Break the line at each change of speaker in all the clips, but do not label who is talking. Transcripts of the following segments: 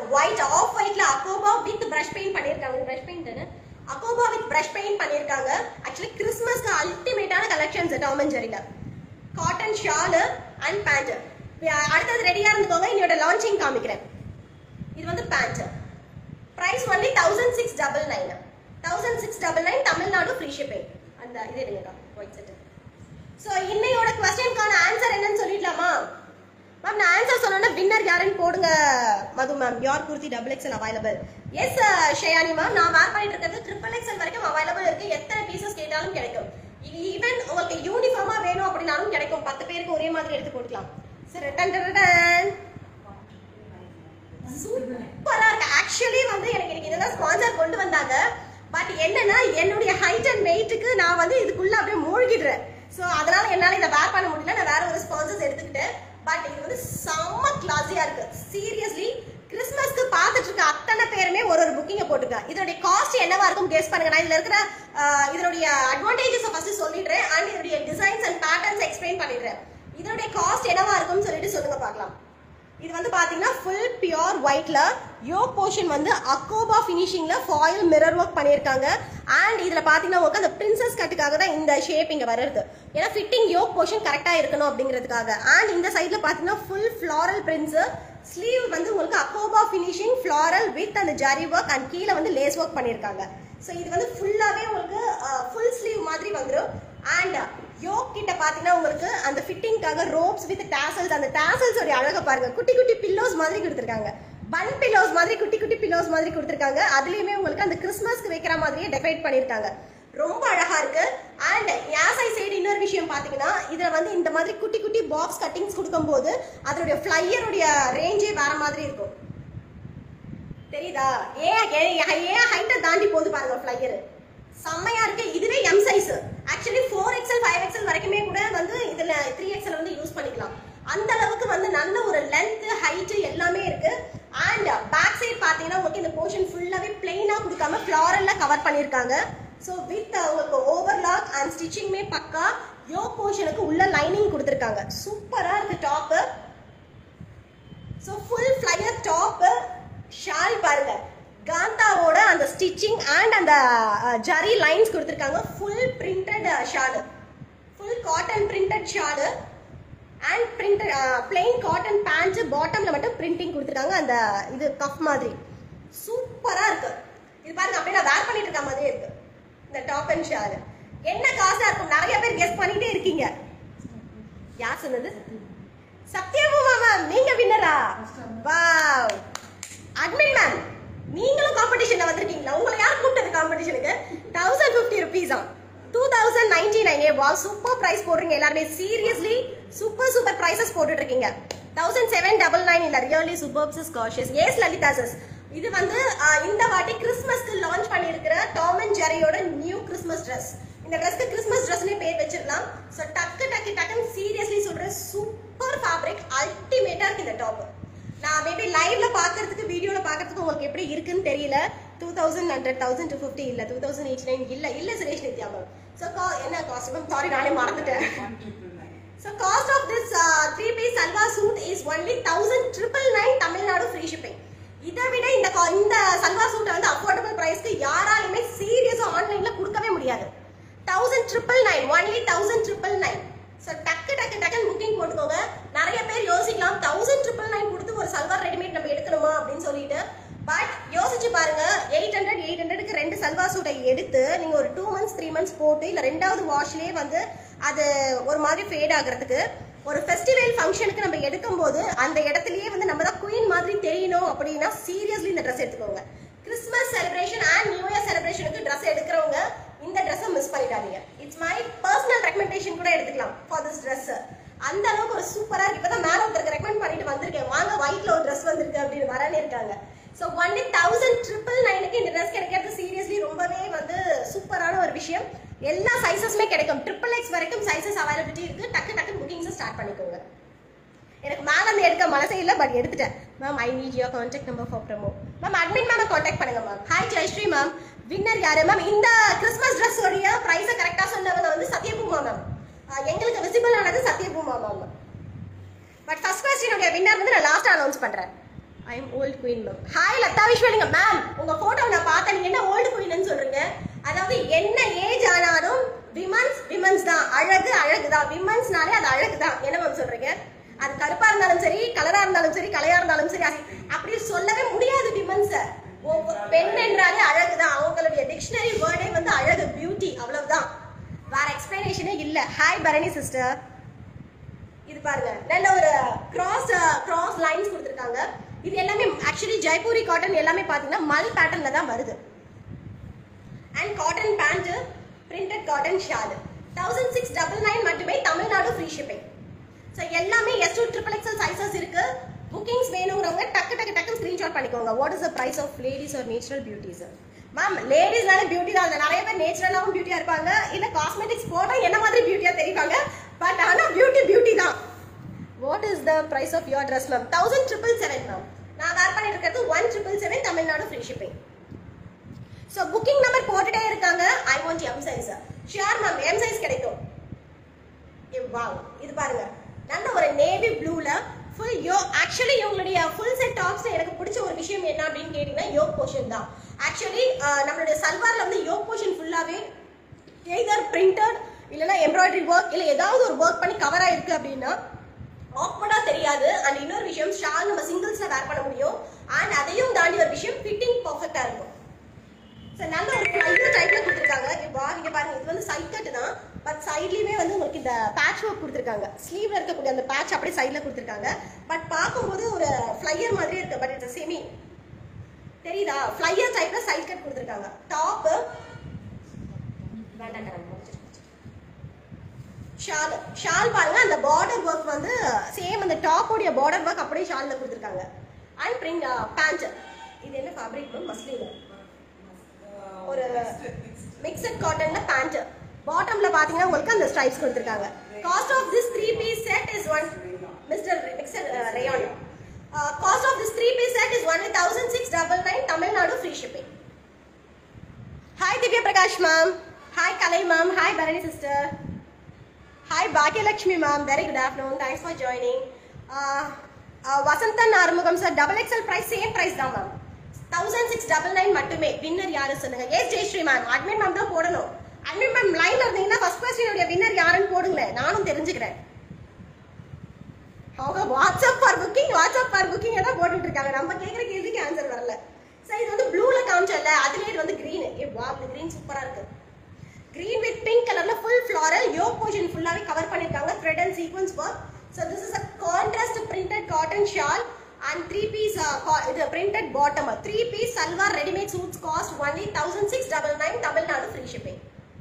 White off ஒயிட்ல அக்கோபா with brush paint பண்ணிருக்காங்க பிரஷ் பெயிண்ட் தானே அக்கோபா வித் பிரஷ் பெயிண்ட் பண்ணிருக்காங்க ஆக்சுவலி கிறிஸ்மஸ்க்கு அல்டிமேட்டான கலெக்ஷன்ஸ் டாம் அண்ட் ஜெரில காட்டன் ஷாலு அண்ட் பேண்ட் அடுத்தது ரெடியா இருந்துக்கோங்க என்னோட லான்ச்சிங் காமிக்கிறேன் இது வந்து pant price only thousand six double nine thousand six double nine Tamil Nadu free shipping அந்த இது எடுங்கக்கா ஒயிட் செட் ஸோ இன்னையோட கொஸ்டினுக்கான ஆன்சர் என்னன்னு சொல்லிடலாமா மேம் நான் ஆன்சர் சொன்னேன்னா வின்னர் யாருன்னு போடுங்க மது மேம் யார் kurti double XL available S Shayani ma'am நான் வேர் பண்ணிட்டு இருக்கிறது ட்ரிபிள் எக்ஸ்எல் வரைக்கும் அவைலபிள் இருக்கு எத்தனை பீசஸ் கேட்டாலும் கிடைக்கும் ஈவன் உங்களுக்கு யூனிஃபார்மா வேணும் அப்படின்னாலும் கிடைக்கும் பத்து பேருக்கு ஒரே மாதிரி எடுத்து போட்டுக்கலாம் சரி டன் டன் டன் சூப்பரா இருக்கு ஆக்சுவலி வந்து எனக்கு இன்னைக்கு இதெல்லாம் ஸ்பான்சர் கொண்டு வந்தாங்க பட் என்னன்னா என்னுடைய ஹைட் அண்ட் வெயிட்டுக்கு நான் வந்து இதுக்குள்ள அப்படியே மூழ்கிடுறேன் சோ அதனால என்னால இதை வேர் பண்ண முடியல நான் வேற ஒரு ஸ்பான்சர்ஸ் எடுத்துக்கிட்டேன் பட் இது வந்து செம்ம கிளாஸியா இருக்கு சீரியஸ்லி கிறிஸ்மஸ்க்கு பார்த்துட்டு இருக்க அத்தனை பேருமே ஒரு ஒரு புக்கிங்க போட்டுங்க இதனுடைய காஸ்ட் என்னவா இருக்கும் கெஸ் பண்ணுங்க நான் இதுல இருக்கிற ஆஹ், இதனுடைய அட்வான்டேஜஸ் ஃபர்ஸ்ட் சொல்லிடுறேன் அண்ட் இதனுடைய டிசைன்ஸ் அண்ட் பேட்டர்ன்ஸ் எக்ஸ்பிளைன் பண்ணிடுறேன் இதனுடைய காஸ்ட் என்னவா இருக்கும்னு சொல்லிட்டு சொல்லுங்க பார்க்கலாம் இது வந்து பாத்தீங்கன்னா ஃபுல் பியோர் ஒயிட்ல யோக் போர்ஷன் வந்து அக்கோபா ஃபினிஷிங்ல ஃபாயில் மிரர் ஒர்க் பண்ணியிருக்காங்க அண்ட் இதுல பாத்தீங்கன்னா உங்களுக்கு அந்த பிரின்சஸ் கட்டுக்காக தான் இந்த ஷேப் இங்க வருது ஏன்னா ஃபிட்டிங் யோக் போர்ஷன் கரெக்டா இருக்கணும் அப்படிங்கிறதுக்காக அண்ட் இந்த சைட்ல பாத்தீங்கன்னா ஃபுல் ஃபிளாரல் பிரின்ஸ் ஸ்லீவ் வந்து உங்களுக்கு அக்கோபா ஃபினிஷிங் ஃபிளாரல் வித் அந்த ஜரி ஒர்க் அண்ட் கீழே வந்து லேஸ் ஒர்க் பண்ணியிருக்காங்க ஸோ இது வந்து ஃபுல்லாவே உங்களுக்கு ஃபுல் ஸ்லீவ் மாதிரி வந்துடும் அண்ட் யோக் கிட்ட பாத்தீங்கன்னா உங்களுக்கு அந்த ஃபிட்டிங்காக ரோப்ஸ் வித் டாசல்ஸ் அந்த டாசல்ஸ் உடைய அழக பாருங்க குட்டி குட்டி பில்லோஸ் மாதிரி கொடுத்துருக்காங்க பன் பில்லோஸ் மாதிரி குட்டி குட்டி பில்லோஸ் மாதிரி கொடுத்துருக்காங்க அதுலயுமே உங்களுக்கு அந்த கிறிஸ்மஸ்க்கு வைக்கிற மாதிரியே டெக்கரேட் பண்ணிருக்காங்க ரொம்ப அழகா இருக்கு அண்ட் யாசை சைடு இன்னொரு விஷயம் பாத்தீங்கன்னா இதுல வந்து இந்த மாதிரி குட்டி குட்டி பாக்ஸ் கட்டிங்ஸ் கொடுக்கும்போது அதனுடைய ஃபிளையருடைய ரேஞ்சே வேற மாதிரி இருக்கும் தெரியுதா ஏன் ஏன் ஏன் ஹைட்டை தாண்டி போகுது பாருங்க ஃபிளையர் செம்மையா இருக்கு இதுவே M size actually four XL five XL வரைக்குமே கூட வந்து இதுல த்ரீ எக்ஸ்எல் வந்து யூஸ் பண்ணிக்கலாம் அந்த அளவுக்கு வந்து நல்ல ஒரு லென்த் ஹைட் எல்லாமே இருக்கு அண்ட் பேக் சைடு பாத்தீங்கன்னா உங்களுக்கு இந்த போர்ஷன் ஃபுல்லாவே பிளெயினா கொடுக்காம ஃபிளாரல்ல கவர் பண்ணிருக்காங்க ஸோ வித் உங்களுக்கு ஓவர்லாக் அண்ட் ஸ்டிச்சிங்குமே பக்கா யோ போர்ஷனுக்கு உள்ள லைனிங் கொடுத்துருக்காங்க சூப்பரா இருக்கு top so full flare top shawl பாருங்க காந்தாவோட அந்த ஸ்டிச்சிங் அண்ட் அந்த அஹ், ஜரி லைன்ஸ் கொடுத்துருக்காங்க full printed shawl full cotton printed shawl and printed plain cotton pant பாட்டம்ல மட்டும் பிரிண்டிங் கொடுத்துருக்காங்க அந்த இது கஃப் மாதிரி சூப்பரா இருக்கு இது பாருங்க அப்படியே நான் வேர் பண்ணிட்டு இருக்க மாதிரியே இருக்கு இந்த டாப் அண்ட் ஷால் என்ன காசா இருக்கும் நிறைய பேர் கெஸ் பண்ணிட்டே இருக்கீங்க யார் சொன்னது சத்யபூமா மேம் நீங்க வின்னரா வாவ் அட்மின் மேம் நீங்களும் காம்படிஷன்ல வந்திருக்கீங்களா உங்களை யார் கூப்பிட்டது காம்படிஷனுக்கு தௌசண்ட் ஃபிஃப்டி ருபீஸா டூ தௌசண்ட் நைன்டி நைன் ஏ வா சூப்பர் பிரைஸ் போடுறீங்க எல்லாருமே சீரியஸ்லி சூப்பர் சூப்பர் பிரைசஸ் போட்டுட்டு இருக்கீங்க தௌசண்ட் செவன் டபுள் நைன் இல்ல ரியலி சூப்பர் காஷியஸ் ஏஸ் லலிதா சஸ் இது வந்து ஆஹ், இந்த வாட்டி கிறிஸ்மஸ்க்கு லான்ச் பண்ணியிருக்கிற டாம் அண்ட் ஜெரியோட நியூ கிறிஸ்மஸ் ட்ரெஸ் இந்த ட்ரெஸ்க்கு கிறிஸ்மஸ் ட்ரெஸ்னே பேர் வச்சிடலாம் ஸோ டக்கு டக்கு டக்குன்னு சீரியஸ்லி சொல்றேன் சூப்பர் ஃபேப்ரிக் அல்டிமேட்டா இருக்கு இந்த டாப் நான் மேபி லைவ்ல பாக்குறதுக்கு வீடியோல பாக்குறதுக்கு உங்களுக்கு எப்படி இருக்குன்னு தெரியல two thousand hundred thousand two fifty இல்ல டூ தௌசண்ட் எயிட்டி நைன் இல்ல இல்ல சுரேஷ் நித்யா மேம் ஸோ என்ன காஸ்ட் மேம் சாரி நானே மறந்துட்டேன் So cost of this uh, three piece salwar suit is only thousand triple nine Tamil Nadu free shipping இதை விட இந்த co- இந்த சல்வார் சூட்டை வந்து அஃபோர்டபுள் பிரைஸ்க்கு யாராலுமே சீரியஸா ஆன்லைன்ல கொடுக்கவே முடியாது thousand triple nine only thousand triple nine so டக்கு டக்கு டக்குன்னு புக்கிங் போட்டுக்கோங்க நிறைய பேர் யோசிக்கலாம் தௌசண்ட் ட்ரிபிள் நைன் கொடுத்து ஒரு சல்வார் ரெடிமேட் நம்ம எடுக்கணுமா அப்படின்னு சொல்லிட்டு பட் யோசிச்சு பாருங்க எயிட் ஹண்ட்ரட் எயிட் ஹண்ட்ரடுக்கு ரெண்டு சல்வார் சூட்டை எடுத்து நீங்க ஒரு டூ மந்த்ஸ் த்ரீ மந்த்ஸ் போட்டு இல்ல ரெண்டாவது வாஷ்லயே வந்து அது ஒரு மாதிரி ஃபேட் ஆகுறதுக்கு ஒரு ஃபெஸ்டிவல் ஃபங்க்ஷனுக்கு நம்ம எடுக்கும்போது அந்த இடத்துலயே வந்து நம்ம தான் குயின் மாதிரி தெரியணும் அப்படின்னா சீரியஸ்லி இந்த ட்ரெஸ் எடுத்துக்கோங்க Christmas celebration and new year செலிப்ரேஷனுக்கு ட்ரெஸ் எடுக்கிறவங்க இந்த ட்ரெஸ்ஸை மிஸ் பண்ணிடாதீங்க இட்ஸ் மை பர்சனல் ரெக்கமெண்டேஷன் கூட எடுத்துக்கலாம் ஃபார் திஸ் ட்ரெஸ் அந்த அளவுக்கு ஒரு சூப்பரா இருக்கு இப்பதான் மேல ஒருத்தருக்கு ரெக்கமெண்ட் பண்ணிட்டு வந்திருக்கேன் வாங்க ஒயிட்ல ஒரு ட்ரெஸ் வந்திருக்கு அப்படின்னு வரனே இருக்காங்க ஸோ ஒன்லி தௌசண்ட் ட்ரிபிள் நைனுக்கு இந்த ட்ரெஸ் கிடைக்கிறது சீரியஸ்லி ரொம்பவே வந்து சூப்பரான ஒரு விஷயம் எல்லா சைஸஸுமே கிடைக்கும் ட்ரிபிள் எக்ஸ் வரைக்கும் சைஸஸ் அவைலபிலிட்டி இருக்கு டக்கு டக்கு புக்கிங்ஸ் ஸ்டார்ட் பண்ணிக்கோங்க எனக்கு மேல இருந்து எடுக்க மனசே இல்ல பட் எடுத்துட்டேன் ma'am I need your contact number for promo ma'am admin ma'am contact பண்ணுங்க ma'am hi Jayashree ma'am winner யாரு மேம் இந்த கிறிஸ்மஸ் ட்ரெஸ் உடைய பிரைஸை கரெக்டா சொன்னவங்க வந்து சத்யபூமா மேம் எங்களுக்கு விசிபிள் ஆனது சத்யபூமா மேம் பட் ஃபர்ஸ்ட் கொஸ்டினுடைய வின்னர் வந்து நான் லாஸ்ட் அனௌன்ஸ் பண்றேன் I am old queen ma'am hi Latha Viswalinga ma'am உங்க போட்டோ நான் பார்த்தேன் நீங்க என்ன ஓல்டு குயின்னு சொல்றீங்க அதாவது என்ன ஏஜ் ஆனாலும் விமன்ஸ் விமன்ஸ் தான் அழகு அழகு தான் விமன்ஸ்னாலே அது அழகு தான் என்ன மேம் சொல்றீங்க அது கருப்பா இருந்தாலும் சரி கலரா இருந்தாலும் சரி கலையா இருந்தாலும் சரி அது அப்படி சொல்லவே முடியாது விமன்ஸ பெண் என்றாலே அழகு தான் அவங்களுடைய டிக்ஷனரி வேர்டே வந்து அழகு பியூட்டி அவ்வளவுதான் வேற எக்ஸ்பிளனேஷனே இல்ல ஹாய் பரணி சிஸ்டர் இது பாருங்க நல்ல ஒரு கிராஸ் கிராஸ் லைன்ஸ் கொடுத்துருக்காங்க இது எல்லாமே ஆக்சுவலி ஜெய்ப்பூரி காட்டன் எல்லாமே பாத்தீங்கன்னா மல் பேட்டர்ன்ல தான் வருது and cotton pant printed cotton shawl thousand six double nine மட்டுமே தமிழ்நாடு ஃப்ரீ ஷிப்பிங் ஸோ எல்லாமே S to triple XL sizes இருக்கு புக்கிங்ஸ் வேணுங்கிறவங்க டக்கு டக்கு டக்கு ஸ்கிரீன்ஷாட் பண்ணிக்கோங்க what is the price of ladies are natural beauties ma'am லேடிஸ்னால பியூட்டி தான் இல்ல. நிறைய பேர் நேச்சுரலாவும் பியூட்டியா இருப்பாங்க இல்ல காஸ்மெட்டிக்ஸ் போட்டா என்ன மாதிரி பியூட்டியா தெரிவாங்க பட் ஆனா பியூட்டி பியூட்டி தான் what is the price of your dress ma'am thousand triple seven ma'am நான் வேர் பண்ணிட்டு இருக்கிறது one triple seven Tamil Nadu free shipping so booking number போட்டுட்டே இருக்காங்க I want M size sure ma'am M size கிடைக்கும் wow இது பாருங்க நல்ல ஒரு நேவி ப்ளூல ஃபுல் யோ ஆக்சுவலி இவங்களுடைய ஃபுல் செட் டாப்ஸ்ல எனக்கு பிடிச்ச ஒரு விஷயம் என்ன அப்படின்னு கேட்டீங்கன்னா யோக் போர்ஷன் தான் ஆக்சுவலி நம்மளுடைய சல்வார்ல வந்து யோக் போர்ஷன் ஃபுல்லாவே எய்தர் பிரிண்டட் இல்லைன்னா எம்ப்ராய்டரி ஒர்க் இல்லை ஏதாவது ஒரு ஒர்க் பண்ணி கவர் ஆயிருக்கு அப்படின்னா ஆக்வர்டா தெரியாது அண்ட் இன்னொரு விஷயம் ஷால் நம்ம சிங்கிள்ஸ்ல வேர் பண்ண முடியும் அண்ட் அதையும் தாண்டி ஒரு விஷயம் ஃபிட்டிங் பர்ஃபெக்டா இருக்கும் சார் நல்ல ஒரு ஃப்ளையர் டைப்ல கொடுத்துருக்காங்க இப்போ நீங்க பாருங்க இது வந்து சைட் கட் தான் பட் சைட்லயுமே வந்து உங்களுக்கு இந்த பேட்ச் ஒர்க் கொடுத்துருக்காங்க ஸ்லீவ்ல இருக்கக்கூடிய அந்த பேட்ச் அப்படியே சைட்ல கொடுத்துருக்காங்க பட் பார்க்கும்போது ஒரு ஃப்ளையர் மாதிரி இருக்கு பட் இட்ஸ் செமி தெரியுதா ஃப்ளையர் டைப்ல சைட் கட் கொடுத்துருக்காங்க டாப் வேண்டாம் ஷால் ஷால் பாருங்க அந்த பார்டர் ஒர்க் வந்து சேம் அந்த டாப்போடைய பார்டர் ஒர்க் அப்படியே ஷால்ல கொடுத்துருக்காங்க அண்ட் பிரிண்ட் பேண்ட் இது என்ன ஃபேப்ரிக் மஸ்லின் ஒரு மிக்சட் காட்டன்ல பேண்ட் பாட்டம்ல பாத்தீங்கன்னா உங்களுக்கு அந்த ஸ்ட்ரைப்ஸ் கொடுத்துருக்காங்க cost of this three piece set is one mister mixed rayon cost of this three piece set is one thousand six double nine Tamil Nadu free shipping hi Divya Prakash ma'am hi Kalai ma'am hi Bharani sister hi Bhagyalakshmi ma'am very good afternoon thanks for joining Vasanthan Arumugam sir double XL price same price தான் ma'am thousand six double nine மட்டுமே winner யாரு சொல்லுங்க yes Jayashree ma'am admin ma'am தான் போடணும் admin ma'am லைன்ல இருந்தீங்கன்னா first கொஸ்டினுடைய winner யாருன்னு போடுங்களேன் நானும் தெரிஞ்சுக்கிறேன் அவங்க WhatsApp for booking WhatsApp for booking தான் போட்டுட்டு இருக்காங்க நம்ம கேட்குற கேள்விக்கு ஆன்சர் வரல சார் இது வந்து ப்ளூல காமிச்சல அதுலயே இது வந்து கிரீன் ஏ வா இந்த கிரீன் சூப்பரா இருக்கு கிரீன் வித் பிங்க் கலர்ல ஃபுல் ஃப்ளாரல் யோ போர்ஷன் ஃபுல்லாவே கவர் பண்ணிருக்காங்க thread and sequins work so this is a contrast printed cotton shawl and three piece இது printed bottom three piece salwar readymade suits cost only thousand six double nine Tamil Nadu free shipping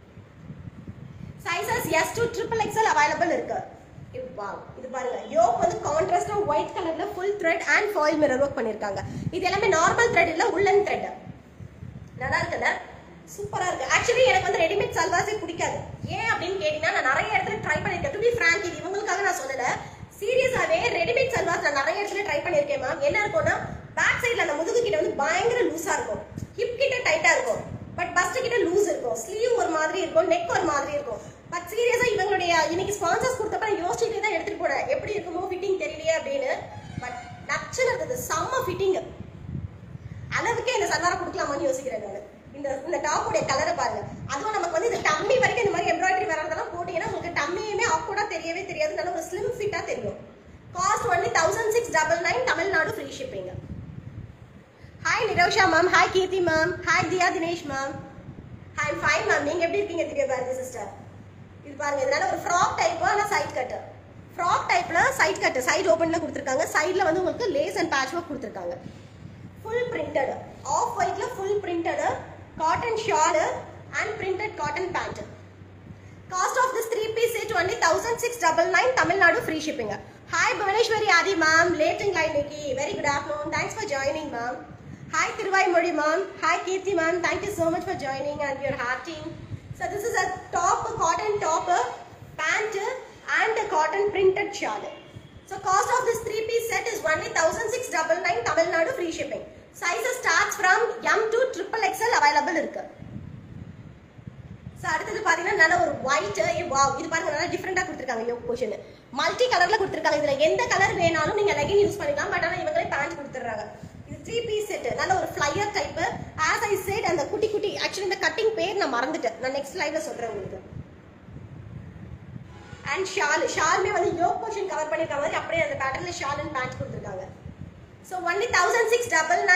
sizes S to triple XL available இருக்கு wow இது பாருங்க yoke வந்து கான்ட்ராஸ்டா white கலர்ல full thread and foil mirror work பண்ணிருக்காங்க இது எல்லாமே நார்மல் த்ரெட் இல்ல உள்ளன் த்ரெட் நல்லா இருக்குல்ல சூப்பரா இருக்கு ஆக்சுவலி எனக்கு வந்து ரெடிமேட் சல்வாஸே பிடிக்காது ஏன் அப்படின்னு கேட்டீங்கன்னா நான் நிறைய இடத்துல ட்ரை பண்ணிருக்கேன் டு பி ஃப்ராங்க் இது இவங்களுக்காக நான் சொல்லல சீரியஸாவே ரெடிமேட் சல்வாஸ் நான் நிறைய இடத்துல ட்ரை பண்ணிருக்கேன் மேம் என்ன இருக்கும்னா பேக் சைடுல அந்த முதுகு கிட்ட வந்து பயங்கர லூஸா இருக்கும் ஹிப் கிட்ட டைட்டா இருக்கும் பட் பஸ்ட் கிட்ட லூஸ் இருக்கும் ஸ்லீவ் ஒரு மாதிரி இருக்கும் நெக் ஒரு மாதிரி இருக்கும் பட் சீரியஸா இவங்களுடைய இன்னைக்கு ஸ்பான்சர்ஸ் கொடுத்தப்ப நான் யோசிச்சுட்டே தான் எடுத்துட்டு போனேன் எப்படி இருக்குமோ ஃபிட்டிங் தெரியலையே அப்படின்னு பட் நச்சுன்னு இருந்தது செம்ம ஃபிட்டிங் அளவுக்கே இந்த சல்வாரை கொடுக்கலாமான்னு யோசிக்கிறேன் நான் இந்த இந்த டாப்போடைய கலரை பாருங்க அதுவும் நமக்கு வந்து இந்த டம்மி வரைக்கும் இந்த மாதிரி எம்ப்ராய்டரி வரதெல்லாம் போட்டீங்கன்னா உங்களுக்கு டம்மியுமே ஆக்வர்டா தெரியவே தெரியாது நல்ல ஒரு ஸ்லிம் ஃபிட்டா தெரியும் cost only thousand six double nine Tamil Nadu free shipping hi Nirosha ma'am hi Keerthi ma'am hi Diya Dinesh ma'am hi fine ma'am நீங்க எப்படி இருக்கீங்க திவ்யா பாரதி சிஸ்டர் இது பாருங்க இதனால ஒரு ஃப்ராக் டைப் ஆனால் சைட் கட்டு ஃப்ராக் டைப்ல சைட் கட்டு சைடு ஓப்பன்ல கொடுத்துருக்காங்க சைட்ல வந்து உங்களுக்கு லேஸ் அண்ட் பேட்ச் ஒர்க் கொடுத்துருக்காங்க ஃபுல் பிரிண்டட் ஆஃப் ஒயிட்ல full printed cotton shawl and printed cotton pant cost of this three piece set only thousand six double nine Tamil Nadu free shipping hi Bhuvaneswari Aadhi ma'am லேட்டிங் line இன்னைக்கு very good afternoon thanks for joining ma'am hi Thiruvaimozhi ma'am hi Keerthi ma'am thank you so much for joining and your hearting so this is a top cotton top pant and cotton printed shawl So cost of this three piece set is only 1699 Tamil Nadu free shipping. Sizes starts from M to triple XL available இருக்கு. So அடுத்தது பாத்தீங்கன்னா நல்ல ஒரு white wow இது பாருங்க நல்லா டிஃப்ரெண்டா கொடுத்துருக்காங்க யோக் போர்ஷன் மல்டி கலர்ல கொடுத்துருக்காங்க இதுல எந்த கலர் வேணாலும் நீங்க லெகின் யூஸ் பண்ணிக்கலாம் பட் ஆனா இவங்களே பேண்ட் கொடுத்துறாங்க இது த்ரீ பீஸ் செட் நல்ல ஒரு flare type as I said அந்த குட்டி குட்டி ஆக்சுவலி இந்த கட்டிங் பேர் நான் மறந்துட்டேன் நான் நெக்ஸ்ட் லைவ்ல சொல்றேன் உங்களுக்கு அண்ட் ஷால் ஷாலுமே வந்து யோக் போர்ஷன் கவர் பண்ணிருக்க மாதிரி அப்படியே அந்த பேட்டர்ல ஷால் அண்ட் பேண்ட் கொடுத்துருக்காங்க so only thousand six double nine